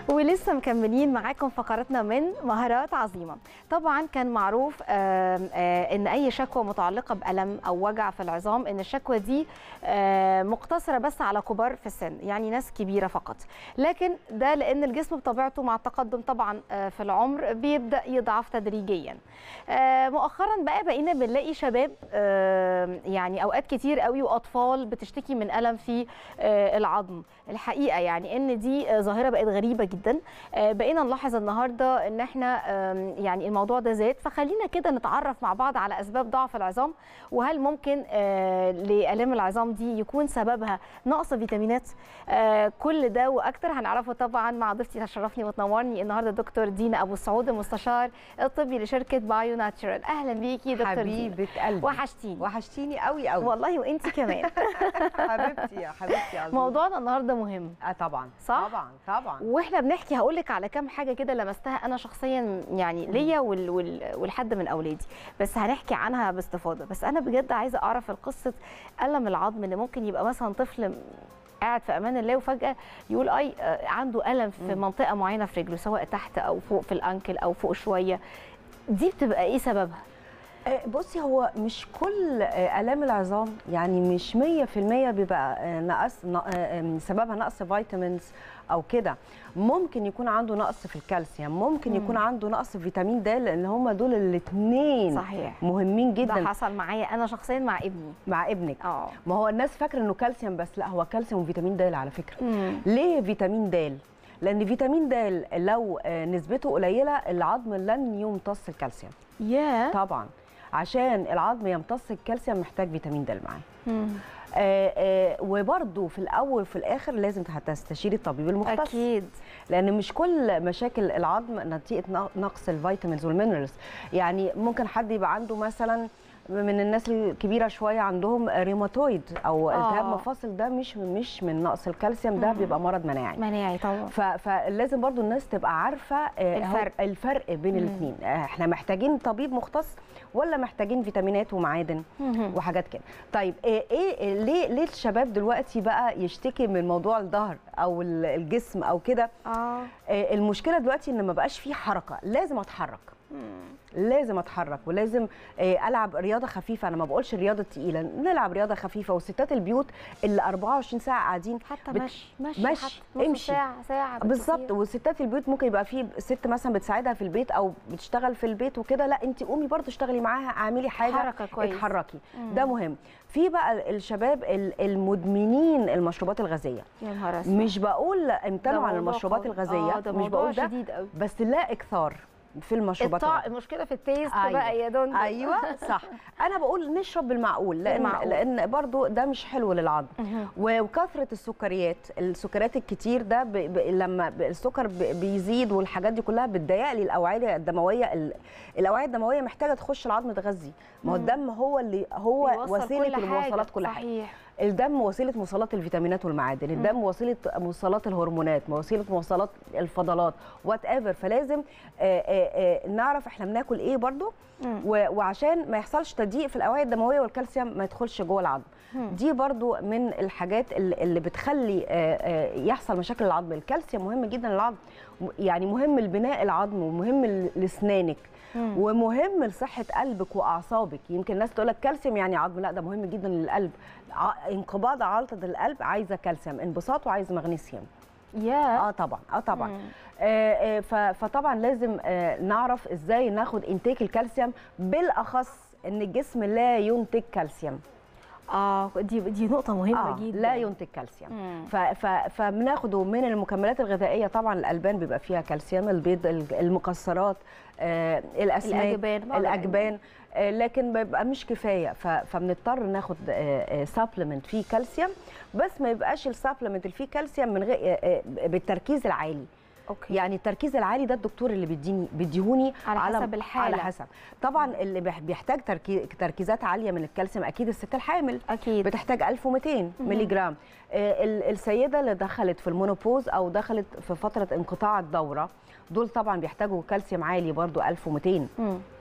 ولسه مكملين معاكم فقراتنا من مهارات عظيمه طبعا كان معروف آم، آه، ان اي شكوى متعلقه بالم او وجع في العظام ان الشكوى دي آه، مقتصره بس على كبار في السن يعني ناس كبيره فقط لكن ده لان الجسم بطبيعته مع التقدم طبعا آه، في العمر بيبدا يضعف تدريجيا آه، مؤخرا بقى بقينا بنلاقي شباب آه، يعني اوقات كتير قوي واطفال بتشتكي من الم في آه، العظم الحقيقه يعني ان دي آه، ظاهره بقت غريبه جدا آه، بقينا نلاحظ النهارده ان احنا آم، يعني الموضوع ده زاد فخلينا كده نتعرف مع بعض على اسباب ضعف العظام وهل ممكن آه، لالام العظام دي يكون سببها نقص فيتامينات آه، كل ده واكتر هنعرفه طبعا مع ضيفتي تشرفني وتنورني النهارده دكتور دينا ابو السعود المستشار الطبي لشركه بايو ناتشورال اهلا بيكي دكتور دينا حبيبه قلبي وحشتيني وحشتيني قوي قوي والله وانت كمان حبيبتي يا حبيبتي عظيم. موضوعنا النهارده مهم اه طبعا صح؟ طبعا طبعا واحنا بنحكي هقول لك على كام حاجه كده لمستها انا شخصيا يعني ليا وال... وال... والحد من اولادي بس هنحكي عنها باستفاضه بس انا بجد عايزه اعرف القصه الم العظم اللي ممكن يبقى مثلا طفل قاعد في امان الله وفجاه يقول اي آه، عنده الم في مم. منطقه معينه في رجله سواء تحت او فوق في الانكل او فوق شويه دي بتبقى ايه سببها آه، بصي هو مش كل آه، الام العظام يعني مش 100% بيبقى آه، نقص ن- آه، آم، سببها نقص فيتامينز او كده ممكن يكون عنده نقص في الكالسيوم ممكن مم. يكون عنده نقص في فيتامين د لان هم دول الاثنين صحيح مهمين ده جدا حصل معايا انا شخصيا مع ابني مع ابنك اه ما هو الناس فاكره انه كالسيوم بس لا هو كالسيوم وفيتامين د على فكره مم. ليه فيتامين د لان فيتامين د لو آه، نسبته قليله العظم لن يمتص الكالسيوم يا طبعا عشان العظم يمتص الكالسيوم محتاج فيتامين د معاه مم. آه آه وبرده في الاول وفي الاخر لازم تستشيري الطبيب المختص اكيد لان مش كل مشاكل العظم نتيجه نقص الفيتامينز والمينرالز يعني ممكن حد يبقى عنده مثلا من الناس الكبيره شويه عندهم ريماتويد او آه. التهاب مفاصل ده مش مش من نقص الكالسيوم ده مم. بيبقى مرض مناعي مناعي طبعا ف- فلازم برضو الناس تبقى عارفه آه، هو الفرق. الفرق بين مم. الاثنين احنا محتاجين طبيب مختص ولا محتاجين فيتامينات ومعادن مهم. وحاجات كده طيب ايه, إيه ليه ليه الشباب دلوقتي بقى يشتكي من موضوع الظهر او ال- الجسم او كده اه آه، المشكله دلوقتي ان ما بقاش في حركه لازم اتحرك مم. لازم اتحرك ولازم آه، العب رياضه خفيفه انا ما بقولش الرياضه تقيله نلعب رياضه خفيفه وستات البيوت اللي 24 ساعه قاعدين حتى بت- مشي مشي مشي، حتى نص امشي. ساعة ساعة بالظبط بالكتير. وستات البيوت ممكن يبقى في ست مثلا بتساعدها في البيت او بتشتغل في البيت وكده لا انت قومي برضو اشتغلي معاها اعملي حاجه حركة كويس. اتحركي مم. ده مهم في بقى الشباب ال- المدمنين المشروبات الغازيه يا نهار اسود مش بقول امتنعوا ده عن موضوع المشروبات قوي. الغازيه اه ده مش موضوع بقول ده شديد قوي بس لا اكثار في المشروبات الطع... الغازية. المشكلة في التيست أيوة. بقى يا دون ايوه صح انا بقول نشرب بالمعقول لان بالمعقول. لان برضو ده مش حلو للعظم مهم. و- وكثره السكريات السكريات الكتير ده ب... ب... لما ب... السكر ب... بيزيد والحاجات دي كلها بتضيق لي الاوعيه الدمويه ال... الاوعيه الدمويه محتاجه تخش العظم تغذي ما هو مم. الدم هو اللي هو بيوصل وسيله كل حاجة. المواصلات كل حاجه صحيح الدم وسيله موصلات الفيتامينات والمعادن الدم وسيله موصلات الهرمونات وسيله موصلات الفضلات وات ايفر فلازم آه، آه، آه، نعرف احنا بناكل ايه برضو مم. و- وعشان ما يحصلش تضييق في الاوعيه الدمويه والكالسيوم ما يدخلش جوه العظم مم. دي برضو من الحاجات اللي اللي بتخلي آه، آه، يحصل مشاكل العظم الكالسيوم مهم جدا للعظم م- يعني مهم لبناء العظم ومهم ل- لاسنانك مم. ومهم لصحه قلبك واعصابك يمكن الناس تقول لك كالسيوم يعني عظم لا ده مهم جدا للقلب ع- انقباض عضله القلب عايزه كالسيوم انبساط وعايزه مغنيسيوم يا اه طبعا اه طبعا مم. آه، آه، ف- فطبعا لازم آه، نعرف ازاي ناخد انتاج الكالسيوم بالاخص ان الجسم لا ينتج كالسيوم اه دي دي نقطة مهمة آه جدا لا ينتج كالسيوم مم. ف- ف- فبناخده من المكملات الغذائيه طبعا الالبان بيبقى فيها كالسيوم البيض الج- المكسرات آه، الاسماك الأجبان، بعض الاجبان آه، لكن بيبقى مش كفايه ف- فبنضطر ناخد سبلمنت فيه كالسيوم بس ما يبقاش السبلمنت اللي فيه كالسيوم من غير آه، آه، بالتركيز العالي اوكي يعني التركيز العالي ده الدكتور اللي بيديني بيديهوني على حسب الحالة. على حسب طبعا اللي بيح- بيحتاج تركي- تركيزات عاليه من الكالسيوم اكيد الست الحامل اكيد بتحتاج 1200 مللي جرام آه، ال- السيده اللي دخلت في المونوبوز او دخلت في فتره انقطاع الدوره دول طبعا بيحتاجوا كالسيوم عالي برضو 1200 مم.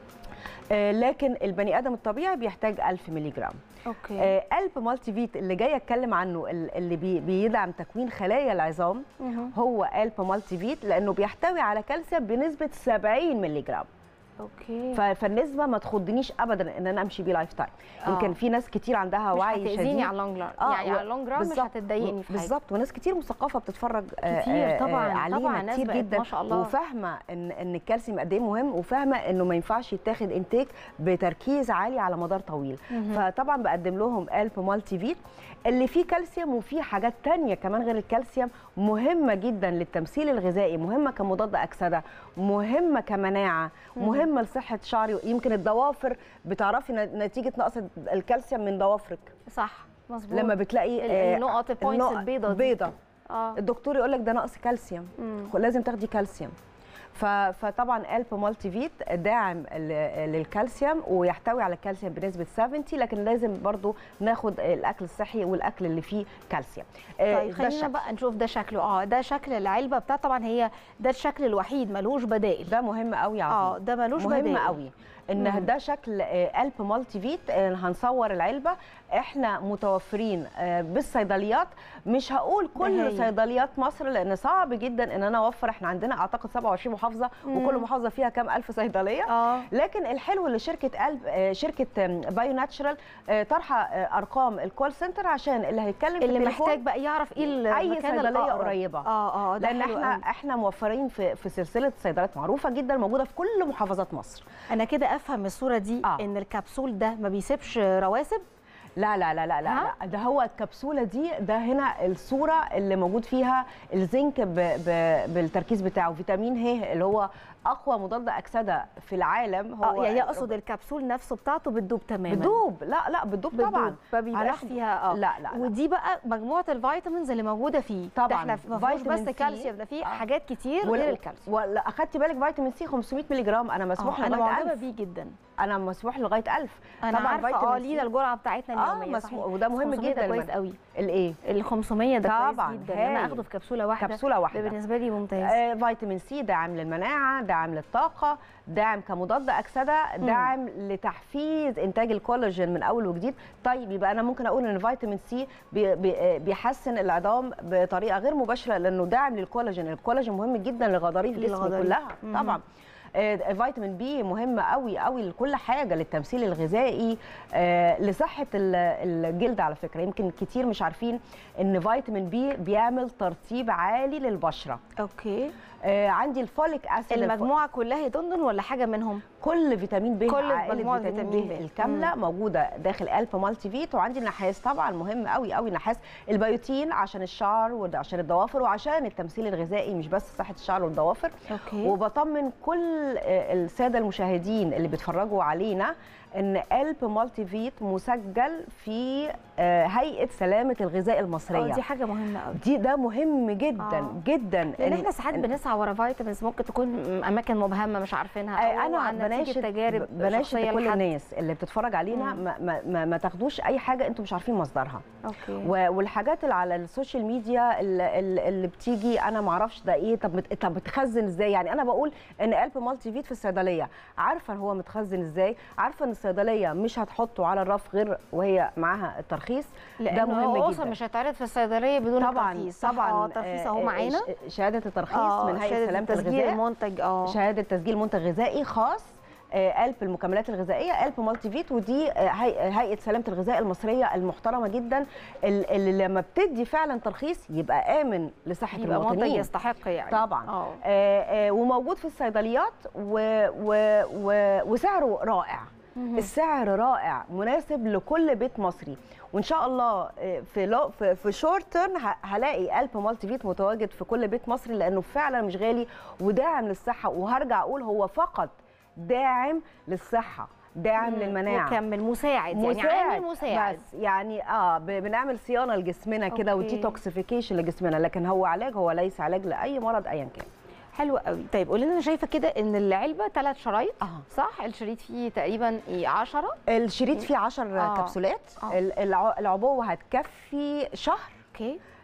آه، لكن البني ادم الطبيعي بيحتاج 1000 مللي جرام اوكي آه، قلب مالتي فيت اللي جاي اتكلم عنه ال- اللي بي- بيدعم تكوين خلايا العظام مهم. هو قلب مالتي فيت لانه بيحتوي على كالسيوم بنسبه 70 مللي جرام اوكي ف- فالنسبه ما تخضنيش ابدا ان انا امشي بيه لايف تايم آه. يمكن في ناس كتير عندها مش وعي شديد هتاذيني على اللونج ران آه، يعني و- على اللونج ران مش بالظبط. هتضايقني في حاجه بالظبط وناس كتير مثقفه بتتفرج آه، كتير آه، طبعاً، آه، علينا طبعاً، ناس كتير بقت جدا ما شاء الله. وفاهمه ان ان الكالسيوم قد ايه مهم وفاهمه انه ما ينفعش يتاخد انتاك بتركيز عالي على مدار طويل مهم. فطبعا بقدم لهم قلب مالتي فيت اللي فيه كالسيوم وفيه حاجات تانية كمان غير الكالسيوم مهمة جدا للتمثيل الغذائي مهمة كمضاد أكسدة مهمة كمناعة مهمة لصحة شعري يمكن الضوافر بتعرفي ن- نتيجة نقص الكالسيوم من ضوافرك صح مظبوط لما بتلاقي ال- آه، النقط البوينتس النقط البيضة دي. بيضة اه الدكتور يقول لك ده نقص كالسيوم مم. لازم تاخدي كالسيوم ف- فطبعا قلب مالتي فيت داعم ل- للكالسيوم ويحتوي على الكالسيوم بنسبه 70 لكن لازم برضو ناخد الاكل الصحي والاكل اللي فيه كالسيوم آه، طيب ده خلينا الشكل. بقى نشوف ده شكله اه ده شكل العلبه بتاع طبعا هي ده الشكل الوحيد ملوش بدائل ده مهم قوي يا اه عظيم ده ملوش مهم بدائل قوي مم. ان ده شكل آه، قلب مالتي فيت آه، هنصور العلبه احنا متوفرين آه، بالصيدليات مش هقول كل هايل. صيدليات مصر لان صعب جدا ان انا اوفر احنا عندنا اعتقد 27 محافظه وكل مم. محافظه فيها كام الف صيدليه اه لكن الحلو اللي شركه قلب آه، شركه آم، بايو ناتشرال آه، طرحه آه، ارقام الكول سنتر عشان اللي هيتكلم في اللي التليفون محتاج بقى يعرف ايه المكان صيدلية الأقرب. قريبة. اه اه ده لان حلو احنا قوي. احنا موفرين في في سلسله صيدليات معروفه جدا موجوده في كل محافظات مصر انا كده افهم الصوره دي آه. ان الكبسول ده ما بيسيبش رواسب لا لا لا لا لا, ها؟ لا. ده هو الكبسوله دي ده هنا الصوره اللي موجود فيها الزنك ب ب بالتركيز بتاعه فيتامين ه اللي هو اقوى مضاد اكسده في العالم هو اه يعني اقصد الكبسول نفسه بتاعته بتدوب تماما بتدوب لا لا بتدوب طبعا ما بيبقاش هناخد- فيها اه لا لا, لا. ودي بقى مجموعه الفيتامينز اللي موجوده فيه طبعاً. ده احنا ما فيهوش فيتامين بس سي. كالسيوم ده فيه آه. حاجات كتير ولا- غير الكالسيوم ولا اخدتي بالك فيتامين سي 500 مللي جرام انا مسموح آه، انا لغايه معجبه 1000 بيه جدا انا مسموح لغايه 1000 انا طبعاً عارفه اه فيتامين لينا سي. الجرعه بتاعتنا اه اليوميه مسموح صحيح. وده مهم 500 جدا ده كويس لما- قوي الايه ال 500 ده طبعاً، كويس جدا ان انا هايل. اخده في كبسوله واحده كبسوله واحده ده بالنسبه لي ممتاز آه، فيتامين سي داعم للمناعه داعم للطاقه داعم كمضاد اكسده داعم لتحفيز انتاج الكولاجين من اول وجديد طيب يبقى انا ممكن اقول ان فيتامين سي بي بي آه، بيحسن العظام بطريقه غير مباشره لانه داعم للكولاجين الكولاجين مهم جدا لغضاريف الجسم للغضاريف. كلها مهم. طبعا آه، فيتامين بي مهم قوي قوي لكل حاجه للتمثيل الغذائي آه، لصحه ال- الجلد على فكره يمكن كتير مش عارفين ان فيتامين بي بيعمل ترطيب عالي للبشره اوكي آه، عندي الفوليك اسيد الف- المجموعه كلها يا دندن ولا حاجه منهم كل فيتامين ب كل عائله مجموعة فيتامين, فيتامين ب ب. الكامله موجوده داخل قلب مالتي فيت وعندي النحاس طبعا مهم قوي قوي النحاس البيوتين عشان الشعر وعشان الضوافر وعشان التمثيل الغذائي مش بس صحه الشعر والضوافر اوكي وبطمن كل آه، الساده المشاهدين اللي بيتفرجوا علينا ان قلب مالتي فيت مسجل في آه، هيئه سلامه الغذاء اه المصريه دي حاجه مهمه قوي دي ده مهم جدا آه. جدا لان إن- احنا ساعات إن- بنسعى ورا فيتامينز ممكن تكون اماكن مبهمه مش عارفينها آه، أو انا عن نتيجة بناشد تجارب بناشد شخصية كل لحد. الناس اللي بتتفرج علينا مم. ما, ما, ما, ما تاخدوش اي حاجه انتم مش عارفين مصدرها اوكي و- والحاجات اللي على السوشيال ميديا اللي, اللي اللي بتيجي انا ما اعرفش ده ايه طب مت- طب بتخزن ازاي يعني انا بقول ان قلب مالتي فيت في الصيدليه عارفه هو متخزن ازاي عارفه ان الصيدليه مش هتحطه على الرف غير وهي معاها الترخيص ده لانه مهم هو جدا اصلا مش هيتعرض في الصيدليه بدون طبعا الترخيص صح؟ طبعا اه الترخيص اهو آه، معانا ش- شهاده الترخيص اه من هيئه شهادة سلامه تسجيل الغذاء المنتج اه شهاده تسجيل منتج غذائي خاص آه، قلب المكملات الغذائيه قلب مالتي فيت ودي آه، هي- هيئه سلامه الغذاء المصريه المحترمه جدا ال- اللي لما بتدي فعلا ترخيص يبقى امن لصحه يبقى منتج المواطنين يستحق يعني طبعا اه آه، آه، وموجود في الصيدليات و و و وسعره رائع مهم. السعر رائع مناسب لكل بيت مصري وان شاء الله آه، في لو في, في شورت تيرن هلاقي قلب مالتي فيت متواجد في كل بيت مصري لانه فعلا مش غالي وداعم للصحه وهرجع اقول هو فقط داعم للصحه داعم مم. للمناعه مكمل مساعد, يعني عامل مساعد بس يعني اه ب- بنعمل صيانه لجسمنا كده أوكي. وديتوكسيفيكيشن لجسمنا لكن هو علاج هو ليس علاج لاي مرض ايا كان حلو قوي طيب قولي لنا شايفه كده ان العلبه ثلاث شرايط اه صح الشريط فيه تقريبا ايه 10 الشريط فيه 10 آه. كبسولات آه. ال- الع- العبوه هتكفي شهر اوكي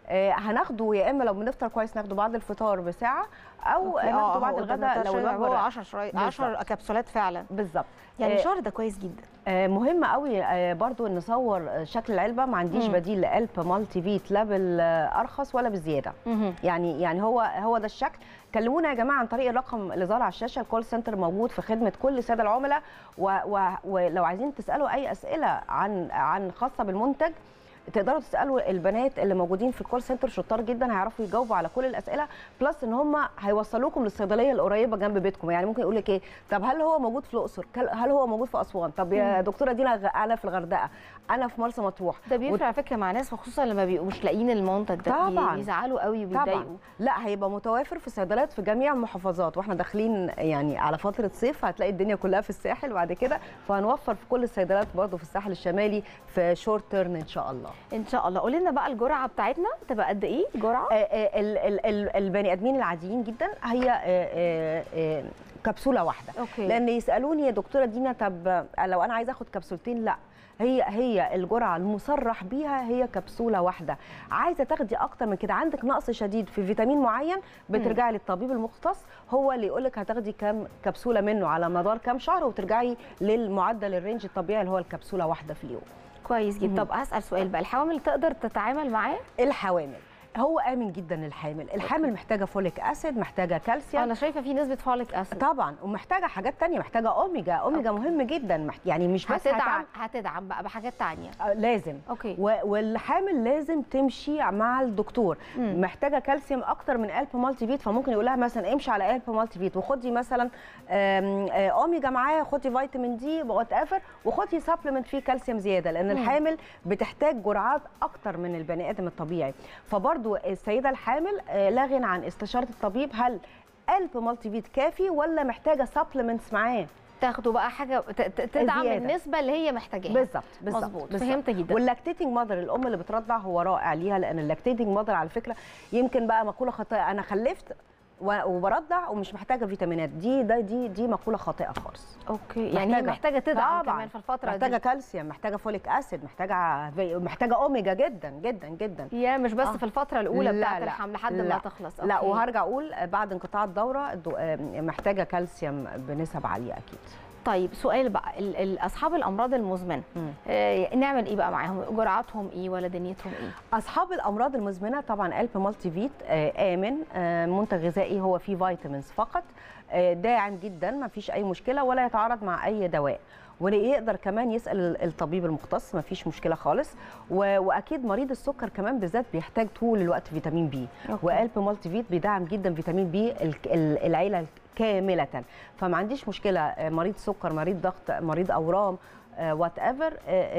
آه، هناخده يا اما لو بنفطر كويس ناخده بعد الفطار بساعه او أوكي، ناخده آه، بعد هو الغداء لو 18 هو الوجبه 10 شرايط 10 كبسولات فعلا بالظبط يعني آه، الشهر ده كويس جدا آه، مهم قوي آه، برضو ان نصور آه، شكل العلبه ما عنديش مم. بديل لقلب مالتي فيت لا بالارخص ولا بالزياده مهم. يعني يعني هو هو ده الشكل كلمونا يا جماعه عن طريق الرقم اللي ظهر على الشاشه الكول سنتر موجود في خدمه كل الساده العملاء و و ولو عايزين تسالوا اي اسئله عن عن خاصه بالمنتج تقدروا تسالوا البنات اللي موجودين في الكول سنتر شطار جدا هيعرفوا يجاوبوا على كل الاسئله بلس ان هم هيوصلوكم للصيدليه القريبه جنب بيتكم يعني ممكن يقول لك ايه طب هل هو موجود في الاقصر كل- هل هو موجود في اسوان طب يا دكتوره دينا غ- انا في الغردقه انا في مرسى مطروح ده بيفرق على فكره مع ناس وخصوصا لما بيبقوا مش لاقيين المنتج ده بي- طبعاً. بيزعلوا قوي طبعا وبيتضايقوا لا هيبقى متوافر في صيدليات في جميع المحافظات واحنا داخلين يعني على فتره صيف هتلاقي الدنيا كلها في الساحل بعد كده فهنوفر في كل الصيدليات برضه في الساحل الشمالي في شورت تيرن ان شاء الله ان شاء الله قولي لنا بقى الجرعه بتاعتنا تبقى قد ايه جرعه آه، آه، ال- ال- ال- البني ادمين العاديين جدا هي آه، آه، آه، كبسوله واحده اوكي لان يسالوني يا دكتوره دينا طب لو انا عايزه اخد كبسولتين لا هي هي الجرعه المصرح بيها هي كبسوله واحده عايزه تاخدي اكتر من كده عندك نقص شديد في فيتامين معين بترجعي للطبيب المختص هو اللي يقول لك هتاخدي كام كبسوله منه على مدار كام شهر وترجعي للمعدل الرينج الطبيعي اللي هو الكبسوله واحده في اليوم كويس جدا طب هسال سؤال بقى الحوامل تقدر تتعامل معاه الحوامل هو امن جدا للحامل الحامل محتاجه فوليك اسيد محتاجه كالسيوم انا شايفه في نسبه فوليك اسيد طبعا ومحتاجه حاجات تانية محتاجه اوميجا اوميجا مهم جدا محت- يعني مش بس هتدعم هتعمل هتدعم بقى بحاجات تانية آه، لازم اوكي و- والحامل لازم تمشي مع الدكتور مم. محتاجه كالسيوم اكتر من قلب مالتي فيت فممكن يقول لها مثلا امشي على قلب مالتي فيت وخدي مثلا آم، آه، اوميجا معاه خدي فيتامين دي وات ايفر وخدي سبلمنت فيه كالسيوم زياده لان مم. الحامل بتحتاج جرعات اكتر من البني ادم الطبيعي فبرضو السيده الحامل آه، لا غنى عن استشاره الطبيب هل قلب مالتي فيت كافي ولا محتاجه سبلمنتس معاه تاخدوا بقى حاجه ت- ت- تدعم زيادة. النسبه اللي هي محتاجاها بالظبط بالظبط مظبوط بالظبط. فهمت جدا واللاكتيتنج ماذر الام اللي بترضع هو رائع ليها لان اللاكتيتنج ماذر على فكره يمكن بقى مقوله خاطئه انا خلفت و- وبرضع ومش محتاجه فيتامينات دي ده دي دي مقوله خاطئه خالص اوكي يعني هي محتاجه تدعم طبعاً. كمان في الفتره محتاجه دي كالسيوم محتاجه فوليك اسيد محتاجه في- محتاجه اوميجا جدا جدا جدا يا مش بس آه. في الفتره الاولى لا، بتاعه لا، الحمل لحد لا. ما تخلص لا أوكي. وهرجع اقول بعد انقطاع الدوره الدو- آم، محتاجه كالسيوم بنسب عاليه اكيد طيب سؤال بقى ال- ال- اصحاب الامراض المزمنه مم. آه نعمل ايه بقى معاهم جرعاتهم ايه ولا دنيتهم ايه اصحاب الامراض المزمنه طبعا قلب مالتي فيت آه، امن آه، منتج غذائي هو فيه فيتامينز فقط آه، داعم جدا ما فيش اي مشكله ولا يتعارض مع اي دواء ويقدر كمان يسال الطبيب المختص ما فيش مشكله خالص و- واكيد مريض السكر كمان بالذات بيحتاج طول الوقت فيتامين بي أوكي. وقلب مالتي فيت بيدعم جدا فيتامين بي الك- ال- العيله كامله فما عنديش مشكله آه، مريض سكر مريض ضغط مريض اورام وات ايفر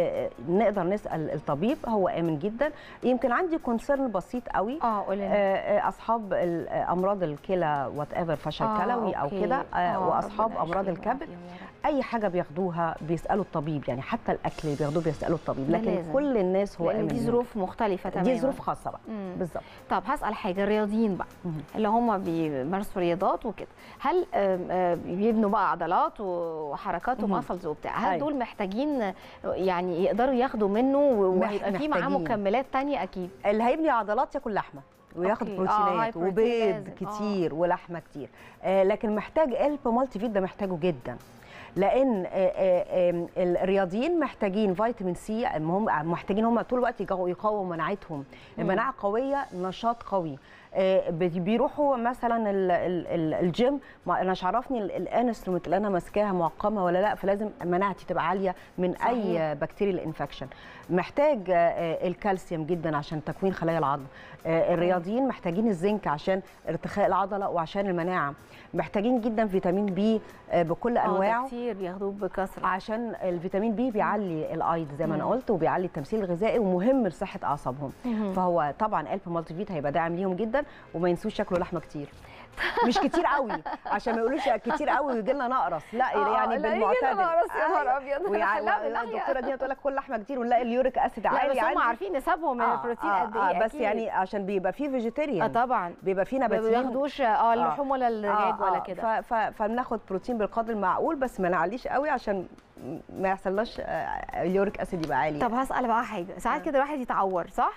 نقدر نسال الطبيب هو امن جدا يمكن عندي كونسيرن بسيط قوي اه قولي لنا. آه، آه، اصحاب ال- آه، امراض الكلى وات ايفر فشل آه، كلوي او أوكي. كده آه، آه، واصحاب ربنا امراض يشفيهم الكبد ويعافيهم يا رب. اي حاجه بياخدوها بيسالوا الطبيب يعني حتى الاكل اللي بياخدوه بيسالوا الطبيب ده لكن لازم. كل الناس هو لان امن دي ليهم. ظروف مختلفه تماما دي ظروف خاصه بقى مم. بالظبط طب هسال حاجه الرياضيين بقى مهم. اللي هم بيمارسوا رياضات وكده هل آم، آم، بيبنوا بقى عضلات وحركات مهم. ومسلز وبتاع هل أيوة. دول محتاجين يعني يقدروا ياخدوا منه وهيبقى في معاه محتاجين. مكملات تانية اكيد اللي هيبني عضلات ياكل لحمه وياخد أوكي. آه، بروتينات هاي بروتين وبيض لازم. آه. كتير ولحمه كتير آه لكن محتاج قلب مالتي فيت ده محتاجه جدا لان آه، آه، آه، الرياضيين محتاجين فيتامين سي هم محتاجين هم طول الوقت يقو- يقووا مناعتهم المناعه قويه نشاط قوي آه، بي- بيروحوا مثلا ال- ال- ال- الجيم ما انا مش عرفني الانسترومنت اللي انا ماسكاها معقمه ولا لا فلازم مناعتي تبقى عاليه من صحيح. اي بكتيريا الانفكشن محتاج آه، آه، الكالسيوم جدا عشان تكوين خلايا العظم آه، الرياضيين محتاجين الزنك عشان ارتخاء العضله وعشان المناعه محتاجين جدا فيتامين بي آه، بكل آه، ده انواعه كتير بياخدوه بكثره عشان الفيتامين بي بيعلي الايض زي ما انا مم. قلت وبيعلي التمثيل الغذائي ومهم لصحه اعصابهم مهم. فهو طبعا قلب مالتي فيت هيبقى داعم ليهم جدا وما ينسوش ياكلوا لحمه كتير مش كتير قوي عشان ما يقولوش كتير قوي ويجي لنا نقرس لا آه، يعني لا، يجي لنا بالمعتدل نقرس، يا نهار أيوة. أبيض. ويع- لا، من ناحية. الدكتوره دي تقول لك كل لحمه كتير ونلاقي اليوريك اسيد لا عالي بس هم عندي. عارفين نسبهم من آه، البروتين آه، قد ايه آه، بس أكيد. يعني عشان بيبقى فيه اه فيجيتيريان طبعا بيبقى فيه ما نباتيين بياخدوش اه اللحوم ولا الدجاج ولا آه، كده ف- ف- فبناخد بروتين بالقدر المعقول بس ما نعليش قوي عشان ما يحصلناش آه، اليوريك اسيد يبقى عالي طب هسأل بقى حاجة ساعات كده الواحد يتعور صح؟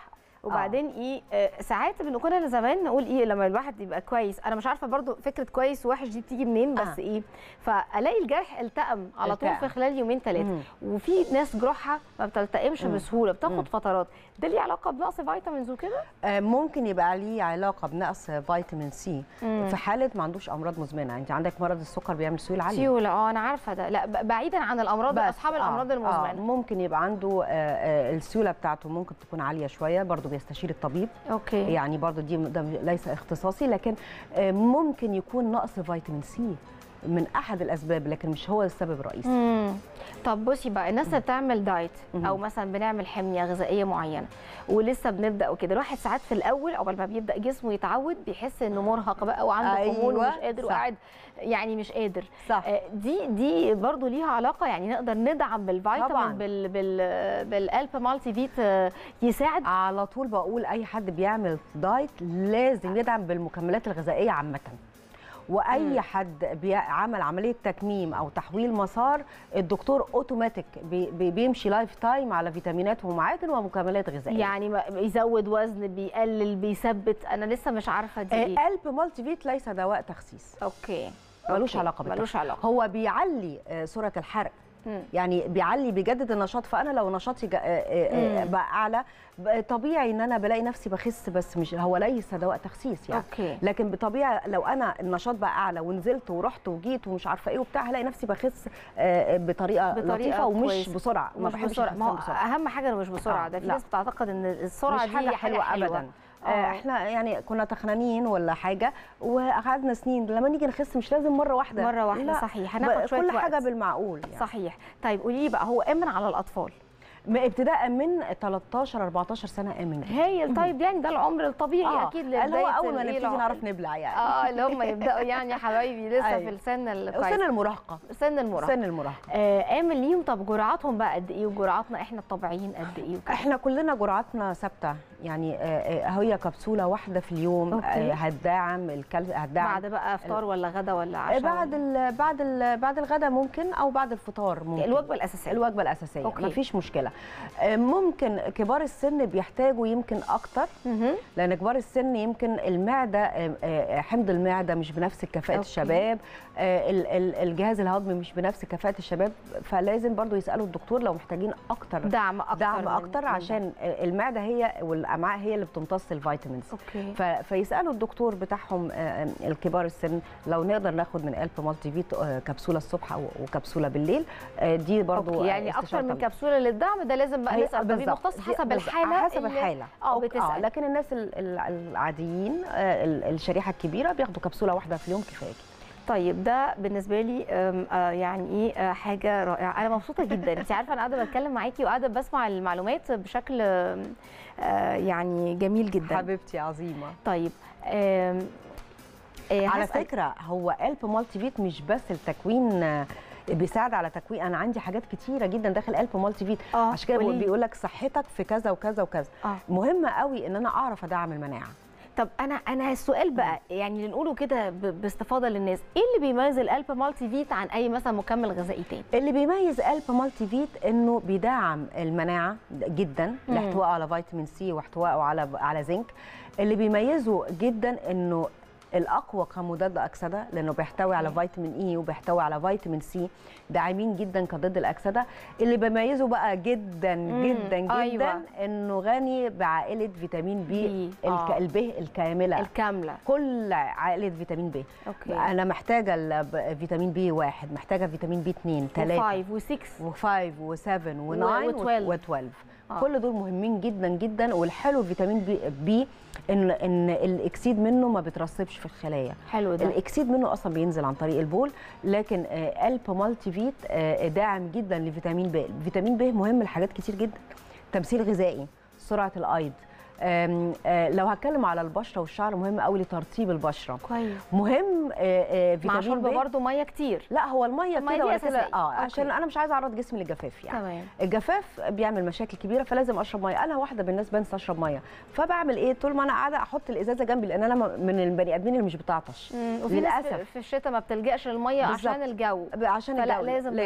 وبعدين ايه آه، ساعات بنكون زمان نقول ايه لما الواحد يبقى كويس انا مش عارفه برضو فكره كويس ووحش دي بتيجي منين بس آه. ايه فالاقي الجرح التئم على طول التئم. في خلال يومين ثلاثه مم. وفي ناس جروحها ما بتلتئمش مم. بسهوله بتاخد مم. فترات ده ليه علاقه بنقص فيتامينز وكده آه، ممكن يبقى ليه علاقه بنقص فيتامين سي مم. في حاله ما عندوش امراض مزمنه انت عندك مرض السكر بيعمل سيوله عاليه سيوله اه انا عارفه ده لا ب- بعيدا عن الامراض بس، اصحاب الامراض آه، المزمنه آه ممكن يبقى عنده آه، آه، السيوله بتاعته ممكن تكون عاليه شويه برضه بيستشير الطبيب اوكي يعني برضه دي ده ليس اختصاصي لكن آه، ممكن يكون نقص فيتامين سي من احد الاسباب لكن مش هو السبب الرئيسي مم. طب بصي بقى الناس اللي بتعمل دايت مم. او مثلا بنعمل حميه غذائيه معينه ولسه بنبدا وكده الواحد ساعات في الاول اول ما بيبدا جسمه يتعود بيحس انه مرهق بقى وعنده أيوة، خمول ومش قادر صح. وقاعد يعني مش قادر صح آه، دي دي برضو ليها علاقه يعني نقدر ندعم بالفيتامين طبعاً. بال بال بالالب مالتي فيت آه، يساعد على طول بقول اي حد بيعمل دايت لازم يدعم بالمكملات الغذائيه عامه واي مم. حد بيعمل عمليه تكميم او تحويل مسار الدكتور اوتوماتيك بي بي- بيمشي لايف تايم على فيتامينات ومعادن ومكملات غذائيه يعني ما- بيزود وزن بيقلل بيثبت انا لسه مش عارفه دي ايه آه، قلب مالتي فيت ليس دواء تخسيس اوكي ملوش أوكي. علاقه بالتخسيس. ملوش علاقه هو بيعلي آه، سرعه الحرق مم. يعني بيعلي بيجدد النشاط فانا لو نشاطي جا- آه، آه، آه، مم. بقى اعلى بقى طبيعي ان انا بلاقي نفسي بخس بس مش هو ليس دواء تخسيس يعني اوكي لكن بطبيعه لو انا النشاط بقى اعلى ونزلت ورحت وجيت ومش عارفه ايه وبتاع هلاقي نفسي بخس آه، بطريقه, بطريقة لطيفه ومش كويسة. بسرعه ما مش بحبش بسرعه ما الخسان هو بسرعه اهم حاجه إنه مش بسرعه آه، ده في لا. ناس بتعتقد ان السرعه مش دي حاجه حاجة حلوه, ابدا آه. آه، احنا يعني كنا تخنانين ولا حاجه وقعدنا سنين لما نيجي نخس مش لازم مره واحده مره واحده لا. صحيح هناخد شويه كل وقت. حاجه بالمعقول يعني. صحيح طيب قولي لي بقى هو امن على الاطفال ما ابتداء من 13 14 سنه امن جدا هايل طيب يعني ده العمر الطبيعي آه، اكيد اللي هو لبداية اول ما الإيه نبتدي الع- نعرف نبلع يعني اه اللي هم يبداوا يعني يا حبايبي لسه في أيوة. السن الكويس سن المراهقه سن المراهقه سن المراهقه آه امن ليهم طب جرعاتهم بقى قد ايه وجرعاتنا احنا الطبيعيين قد ايه وكده احنا كلنا جرعاتنا ثابته يعني آه، آه، هي كبسوله واحده في اليوم أوكي. آه، هتدعم الكل هتدعم بعد بقى افطار ولا غدا ولا آه، عشاء بعد ال بعد ال بعد الغداء ممكن او بعد الفطار ممكن الوجبه الاساسيه الوجبه الاساسيه أوكي. مفيش مشكله آه، ممكن كبار السن بيحتاجوا يمكن اكتر مهم. لان كبار السن يمكن المعده آه، آه، حمض المعده مش بنفس كفاءه أوكي. الشباب آه، ال- ال- الجهاز الهضمي مش بنفس كفاءه الشباب فلازم برضو يسالوا الدكتور لو محتاجين اكتر دعم اكتر دعم من- اكتر من عشان المعده هي والامعاء هي اللي بتمتص الفيتامينز اوكي ف- فيسالوا الدكتور بتاعهم آه، الكبار السن لو نقدر ناخد من الب مالتي فيت آه، كبسوله الصبح او وكبسوله بالليل آه، دي برضو أوكي. يعني آه، اكتر استشارة من طبيب. كبسوله للدعم ده لازم بقى هي- نسال طبيب بالظبط. مختص دي- حسب بالظبط. الحاله حسب اللي- الحاله اه أوكي. بتسال لكن الناس ال- ال- العاديين آه، ال- الشريحه الكبيره بياخدوا كبسوله واحده في اليوم كفايه جدا. طيب ده بالنسبه لي أم، آه، يعني ايه آه، حاجه رائعه انا مبسوطه جدا انت عارفه انا قاعده بتكلم معاكي وقاعده بسمع المعلومات بشكل آم، آه، يعني جميل جدا حبيبتي عظيمه طيب آم، آه، على هسأل- فكره هو الب مالتي فيت مش بس التكوين آه، بيساعد على تكوين انا عندي حاجات كتيره جدا داخل الب مالتي فيت اه عشان كده قولي لي. بيقول لك صحتك في كذا وكذا وكذا اه مهم قوي ان انا اعرف ادعم المناعه طب انا انا السؤال بقى يعني اللي نقوله كده ب- باستفاضه للناس ايه اللي بيميز الالب مالتي فيت عن اي مثلا مكمل غذائي تاني اللي بيميز الب مالتي فيت انه بيدعم المناعه جدا مم. لاحتوائه على فيتامين سي واحتوائه على على زنك اللي بيميزه جدا انه الاقوى كمضاد اكسده لانه بيحتوي على فيتامين اي وبيحتوي على فيتامين سي داعمين جدا كضد الاكسده اللي بيميزه بقى جدا مم. جدا جدا أيوة. انه غني بعائله فيتامين بي بي. الك... آه. الب الكامله الكامله كل عائله فيتامين بي اوكي انا محتاجه ال- فيتامين بي واحد محتاجه فيتامين بي 2 3 و5 و6 و5 و7 و- و9 و12. و12 آه. كل دول مهمين جدا جدا والحلو في فيتامين بي, بي ان ان الاكسيد منه ما بيترسبش في الخلايا حلو ده الاكسيد منه اصلا بينزل عن طريق البول لكن آه، الب مالتي فيت آه، داعم جدا لفيتامين ب فيتامين ب مهم لحاجات كتير جدا تمثيل غذائي سرعه الايض آم، آه، لو هتكلم على البشره والشعر مهم قوي لترطيب البشره كويس مهم آه، آه، مع فيتامين شرب ب برضه ميه كتير لا هو الميه المية كده دي ولا كده أساسية. اه أوكي. عشان انا مش عايزه اعرض جسمي للجفاف يعني تمام الجفاف بيعمل مشاكل كبيره فلازم اشرب ميه انا واحده من الناس بنسى اشرب ميه فبعمل ايه طول ما انا قاعده احط الازازه جنبي لان انا م- من البني ادمين اللي مش بتعطش مم، وفي ناس للأسف. في- في الشتاء ما بتلجاش للميه بالظبط. عشان الجو عشان فلا الجو لازم لازم نشرب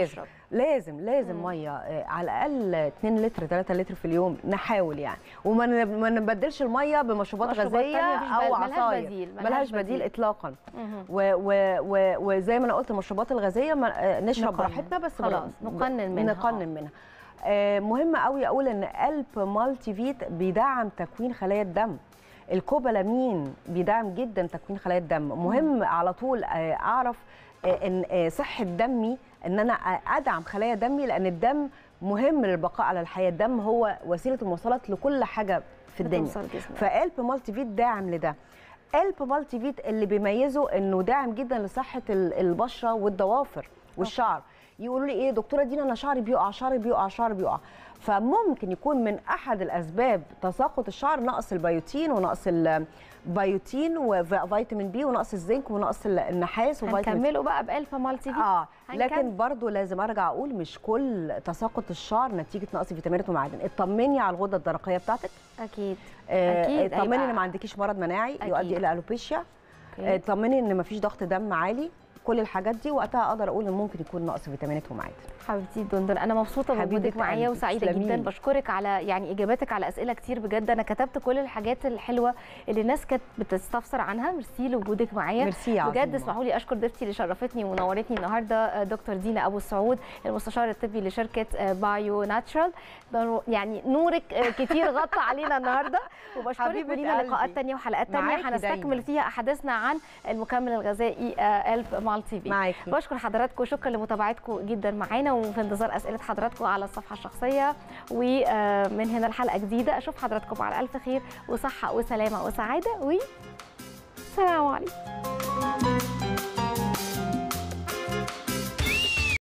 لازم لازم مم. ميه آه، على الاقل 2 لتر 3 لتر في اليوم نحاول يعني وما ن- ما نبدلش الميه بمشروبات مشروبات غازيه تانية مفيش او بد- ملهاش عصاير بديل، ملهاش ملهاش بديل بديل. اطلاقا مهم. و و و وزي ما انا قلت المشروبات الغازيه ما آه، نشرب نقنن. براحتنا بس خلاص، ب- نقنن منها. نقنن منها آه، مهم قوي اقول ان قلب مالتي فيت بيدعم تكوين خلايا الدم الكوبالامين بيدعم جدا تكوين خلايا الدم مهم على طول آه، اعرف آه، ان آه، صحه دمي ان انا ادعم خلايا دمي لان الدم مهم للبقاء على الحياه الدم هو وسيله المواصلات لكل حاجه في الدنيا بتوصل جسمك. فالب مالتي فيت داعم لده الب مالتي فيت اللي بيميزه انه داعم جدا لصحه ال- البشره والضوافر والشعر يقولوا لي ايه دكتوره دينا انا شعري بيقع شعري بيقع شعري بيقع فممكن يكون من احد الاسباب تساقط الشعر نقص البيوتين ونقص البيوتين وفيتامين بي ونقص الزنك ونقص النحاس وفيتامين هنكمله بقى بألف مالتي في اه هنكمل. لكن برضو لازم ارجع اقول مش كل تساقط الشعر نتيجه نقص فيتامينات ومعادن اطمني على الغده الدرقيه بتاعتك اكيد آه، أكيد، اطمني هيبقى- ان ما عندكيش مرض مناعي أكيد. يؤدي الى الوبيشيا أوكي. اطمني ان ما فيش ضغط دم عالي كل الحاجات دي وقتها اقدر اقول ان ممكن يكون نقص فيتامينات ومعادن حبيبتي دندن انا مبسوطه حبيبة بوجودك معايا قلبي، وسعيده تسلمي جدا لي. بشكرك على يعني اجاباتك على اسئله كتير بجد انا كتبت كل الحاجات الحلوه اللي الناس كانت بتستفسر عنها ميرسي لوجودك معايا ميرسي يا بجد عظيمة. اسمحوا لي اشكر ضيفتي اللي شرفتني ونورتني النهارده آه، دكتور دينا ابو السعود المستشار الطبي لشركه آه، بايو ناتشرال ده يعني نورك آه، كتير غطى علينا النهارده وبشكرك حبيبة ولينا لقاءات قلبي. تانية وحلقات تانية معاكي هنستكمل دايماً. فيها احداثنا عن المكمل الغذائي آه، الف مالتي في معاكي بشكر حضراتكم شكرا لمتابعتكم جدا معانا وفي انتظار اسئله حضراتكم على الصفحه الشخصيه ومن هنا الحلقه جديده اشوف حضراتكم على الف خير وصحه وسلامه وسعاده و سلام عليكم